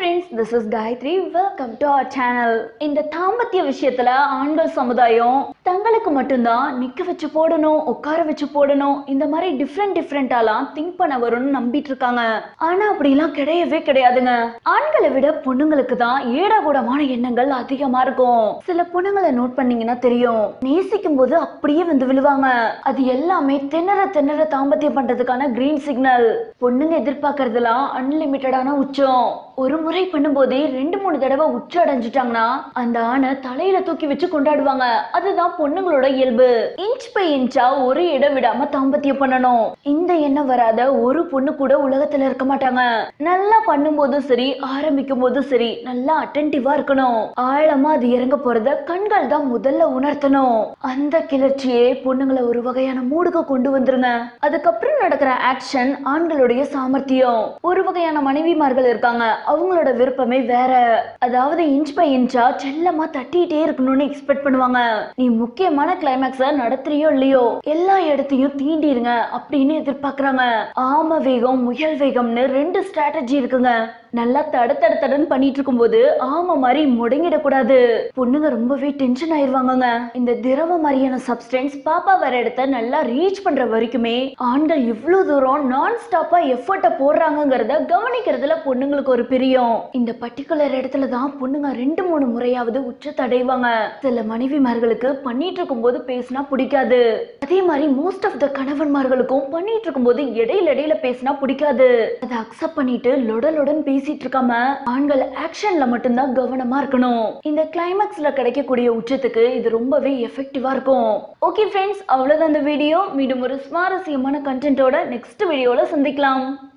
friends this is Gayathri welcome to our channel இந்த தாம்பத்திய விஷயத்துல ஆண்கள் சமுதாயம் தங்களுக்கு மட்டும்தான் நிக்க வச்சு போடணும் உட்கார வச்சு போடணும் இந்த மாதிரி டிஃப்ரெண்ட் டிஃப்ரெண்டாலாம் திங்க் பண்ண வரும்னு நம்பிட்டு இருக்காங்க ஆனா அப்படிலாம் கிடையவே கிடையாதுங்க ஆண்களை விட பொண்ணுங்களுக்கு தான் ஏடாகூடமான எண்ணங்கள் அதிகமா இருக்கும் சில பொண்ணுங்களை நோட் பண்ணீங்கன்னா தெரியும் நேசிக்கும் போது அப்படியே வந்து விழுவாங்க அது எல்லாமே திணற திணற தாம்பத்தியம் பண்றதுக்கான கிரீன் சிக்னல் பொண்ணுங்க எதிர்பார்க்கறதுலாம் அன்லிமிட்டடான உச்சம் ஒரு முறை பண்ணும்போதே ரெண்டு மூணு தடவை உச்ச அடைஞ்சிட்டாங்கன்னா அந்த ஆணை தலையில தூக்கி வச்சு கொண்டாடுவாங்க அதுதான் பொண்ணுங்களோட இயல்பு இன்ச் பை இன்ச்சா ஒரு இடம் விடாம தாம்பத்தியம் பண்ணணும் இந்த எண்ணம் வராத ஒரு பொண்ணு கூட உலகத்துல இருக்க மாட்டாங்க நல்லா பண்ணும்போதும் சரி ஆரம்பிக்கும் போதும் சரி நல்லா அட்டன்டிவா இருக்கணும் ஆழமா அது இறங்க போறத கண்கள் தான் முதல்ல உணர்த்தணும் அந்த கிளர்ச்சியே பொண்ணுங்களை ஒரு வகையான மூடுக்கு கொண்டு வந்துருங்க அதுக்கப்புறம் நடக்கிற ஆக்ஷன் ஆண்களுடைய சாமர்த்தியம் ஒரு வகையான மனைவிமார்கள் இருக்காங்க அவங்களோட விருப்பமே வேற அதாவது இன்ச் பை இன்ச்சா செல்லமா தட்டிட்டே இருக்கணும்னு எக்ஸ்பெக்ட் பண்ணுவாங்க நீ முக்கியமான கிளைமேக்ஸ நடத்துறியோ இல்லையோ எல்லா இடத்தையும் தீண்டிருங்க அப்படின்னு எதிர்பார்க்கறாங்க ஆம வேகம் முயல் வேகம்னு ரெண்டு ஸ்ட்ராட்டஜி இருக்குங்க நல்லா தட தட தடன்னு பண்ணிட்டு இருக்கும்போது ஆமா மாதிரி முடங்கிடக்கூடாது பொண்ணுங்க ரொம்பவே டென்ஷன் ஆயிருவாங்கங்க இந்த திரவ மாதிரியான சப்ஸ்டன்ஸ் பாப்பா வர இடத்த நல்லா ரீச் பண்ற வரைக்குமே ஆண்கள் இவ்வளவு தூரம் நான் ஸ்டாப்பா எஃபர்ட்டை போடுறாங்கங்கிறத கவனிக்கிறதுல பொண்ணுங்களுக்கு ஒரு பிரியம் இந்த பர்டிகுலர் இடத்துல தான் பொண்ணுங்க ரெண்டு மூணு முறையாவது உச்சத்தை அடைவாங்க சில மனைவிமார்களுக்கு பண்ணிட்டு இருக்கும்போது பேசினா பிடிக்காது அதே மாதிரி மோஸ்ட் ஆஃப் த கணவன்மார்களுக்கும் பண்ணிட்டு இருக்கும்போது இடையில இடையில பேசினா பிடிக்காது அதை அக்செப்ட் பண்ணிட்டு லொடலுடன் பேசிட்டு இருக்காம ஆண்கள் ஆக்ஷன்ல மட்டும்தான் கவனமா இருக்கணும் இந்த கிளைமேக்ஸ்ல கிடைக்கக்கூடிய உச்சத்துக்கு இது ரொம்பவே எஃபெக்டிவா இருக்கும் ஓகே ஃப்ரெண்ட்ஸ் அவ்வளவுதான் இந்த வீடியோ மீண்டும் ஒரு சுவாரஸ்யமான கண்டென்ட்டோட நெக்ஸ்ட் வீடியோல சந்திக்கலாம்